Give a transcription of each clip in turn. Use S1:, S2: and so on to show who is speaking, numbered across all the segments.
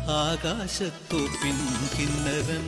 S1: ആകാശത്തോപ്പിൻ കിന്നരൻ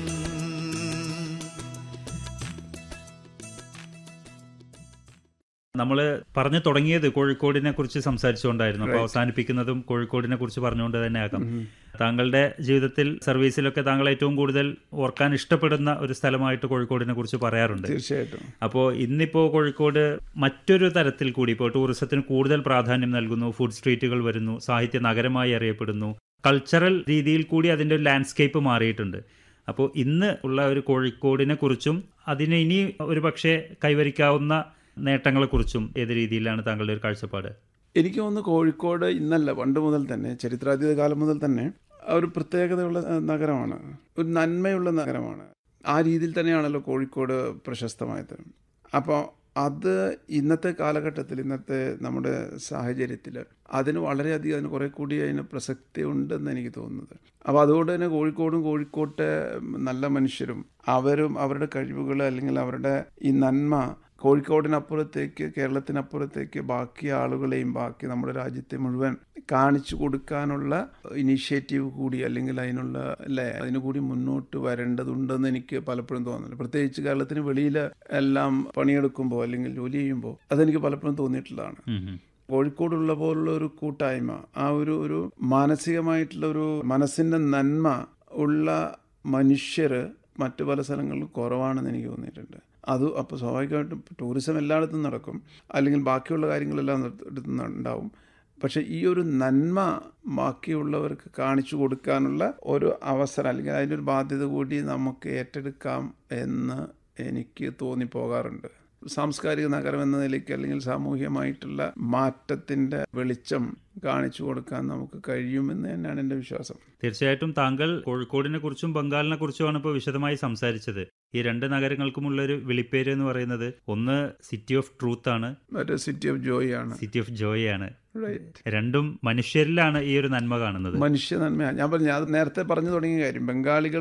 S2: നമ്മൾ പറഞ്ഞു തുടങ്ങിയത് കോഴിക്കോടിനെ കുറിച്ച് സംസാരിച്ചുകൊണ്ടായിരുന്നു അപ്പോൾ അവസാനിപ്പിക്കുന്നതും കോഴിക്കോടിനെ കുറിച്ച് പറഞ്ഞുകൊണ്ട് തന്നെ ആക്കാം താങ്കളുടെ ജീവിതത്തിൽ സർവീസിലൊക്കെ താങ്കൾ ഏറ്റവും കൂടുതൽ ഓർക്കാൻ ഇഷ്ടപ്പെടുന്ന ഒരു സ്ഥലമായിട്ട് കോഴിക്കോടിനെ കുറിച്ച് പറയാറുണ്ട്
S3: തീർച്ചയായിട്ടും
S2: അപ്പോൾ ഇന്നിപ്പോൾ കോഴിക്കോട് മറ്റൊരു തരത്തിൽ കൂടി ഇപ്പോൾ ടൂറിസത്തിന് കൂടുതൽ പ്രാധാന്യം നൽകുന്നു ഫുഡ് സ്ട്രീറ്റുകൾ വരുന്നു സാഹിത്യ നഗരമായി അറിയപ്പെടുന്നു കൾച്ചറൽ രീതിയിൽ കൂടി അതിൻ്റെ ഒരു ലാൻഡ്സ്കേപ്പ് മാറിയിട്ടുണ്ട് അപ്പോൾ ഇന്ന് ഉള്ള ഒരു കോഴിക്കോടിനെ കുറിച്ചും അതിന് ഇനി ഒരു പക്ഷേ കൈവരിക്കാവുന്ന നേട്ടങ്ങളെക്കുറിച്ചും ഏത് രീതിയിലാണ് താങ്കളുടെ ഒരു കാഴ്ചപ്പാട്
S3: എനിക്ക് തോന്നുന്നു കോഴിക്കോട് ഇന്നല്ല പണ്ട് മുതൽ തന്നെ ചരിത്രാതീത കാലം മുതൽ തന്നെ ഒരു പ്രത്യേകതയുള്ള ഏഹ്, നഗരമാണ് ഒരു നന്മയുള്ള നഗരമാണ് ആ രീതിയിൽ തന്നെയാണല്ലോ കോഴിക്കോട് പ്രശസ്തമായത് അപ്പോൾ അത് ഇന്നത്തെ കാലഘട്ടത്തിൽ ഇന്നത്തെ നമ്മുടെ സാഹചര്യത്തിൽ അതിന് വളരെയധികം അതിന് കുറേ കൂടി അതിന് പ്രസക്തി ഉണ്ടെന്ന് എനിക്ക് തോന്നുന്നത് അപ്പോൾ അതുകൊണ്ട് തന്നെ കോഴിക്കോടും കോഴിക്കോട്ടെ നല്ല മനുഷ്യരും അവരും അവരുടെ കഴിവുകൾ അല്ലെങ്കിൽ അവരുടെ ഈ നന്മ കോഴിക്കോടിനപ്പുറത്തേക്ക് കേരളത്തിനപ്പുറത്തേക്ക് ബാക്കി ആളുകളെയും ബാക്കി നമ്മുടെ രാജ്യത്തെ മുഴുവൻ കാണിച്ചു കൊടുക്കാനുള്ള ഇനീഷ്യേറ്റീവ് കൂടി അല്ലെങ്കിൽ അതിനുള്ള അല്ലേ അതിന് കൂടി മുന്നോട്ട് വരേണ്ടതുണ്ടെന്ന് എനിക്ക് പലപ്പോഴും തോന്നുന്നുണ്ട് പ്രത്യേകിച്ച് കേരളത്തിന് വെളിയിൽ എല്ലാം പണിയെടുക്കുമ്പോൾ അല്ലെങ്കിൽ ജോലി ചെയ്യുമ്പോൾ അതെനിക്ക് പലപ്പോഴും തോന്നിയിട്ടുള്ളതാണ്
S2: ഉം ഉം.
S3: കോഴിക്കോടുള്ള പോലുള്ള ഒരു കൂട്ടായ്മ ആ ഒരു ഒരു മാനസികമായിട്ടുള്ള ഒരു മനസ്സിൻ്റെ നന്മ ഉള്ള മനുഷ്യർ മറ്റു പല സ്ഥലങ്ങളിലും കുറവാണെന്ന് എനിക്ക് തോന്നിയിട്ടുണ്ട് അത് അപ്പോൾ സ്വാഭാവികമായിട്ടും ടൂറിസം എല്ലായിടത്തും നടക്കും അല്ലെങ്കിൽ ബാക്കിയുള്ള കാര്യങ്ങളെല്ലാം ഇടത്തും ഉണ്ടാവും പക്ഷേ ഈ ഒരു നന്മ ബാക്കിയുള്ളവർക്ക് കാണിച്ചു കൊടുക്കാനുള്ള ഒരു അവസരം അല്ലെങ്കിൽ അതിൻ്റെ ഒരു ബാധ്യത കൂടി നമുക്ക് ഏറ്റെടുക്കാം എന്ന് എനിക്ക് തോന്നിപ്പോകാറുണ്ട് സാംസ്കാരിക നഗരം എന്ന നിലയ്ക്ക് അല്ലെങ്കിൽ സാമൂഹ്യമായിട്ടുള്ള മാറ്റത്തിൻ്റെ വെളിച്ചം കാണിച്ചു കൊടുക്കാൻ നമുക്ക് കഴിയുമെന്ന് തന്നെയാണ് എൻ്റെ വിശ്വാസം
S2: തീർച്ചയായിട്ടും താങ്കൾ കോഴിക്കോടിനെ കുറിച്ചും ബംഗാളിനെ കുറിച്ചുമാണ് ഇപ്പോൾ വിശദമായി സംസാരിച്ചത് ഈ രണ്ട് നഗരങ്ങൾക്കുമുള്ള ഒരു വിളിപ്പേര് എന്ന് പറയുന്നത് ഒന്ന് സിറ്റി ഓഫ് ട്രൂത്ത് ആണ്
S3: മറ്റേ സിറ്റി ഓഫ് ജോയ് ആണ്
S2: സിറ്റി ഓഫ് ജോയ് ആണ്
S3: റൈറ്റ്
S2: രണ്ടും മനുഷ്യരിലാണ് ഈ ഒരു നന്മ കാണുന്നത്
S3: മനുഷ്യ നന്മയാണ് ഞാൻ പറഞ്ഞു അത് നേരത്തെ പറഞ്ഞു തുടങ്ങിയ കാര്യം ബംഗാളികൾ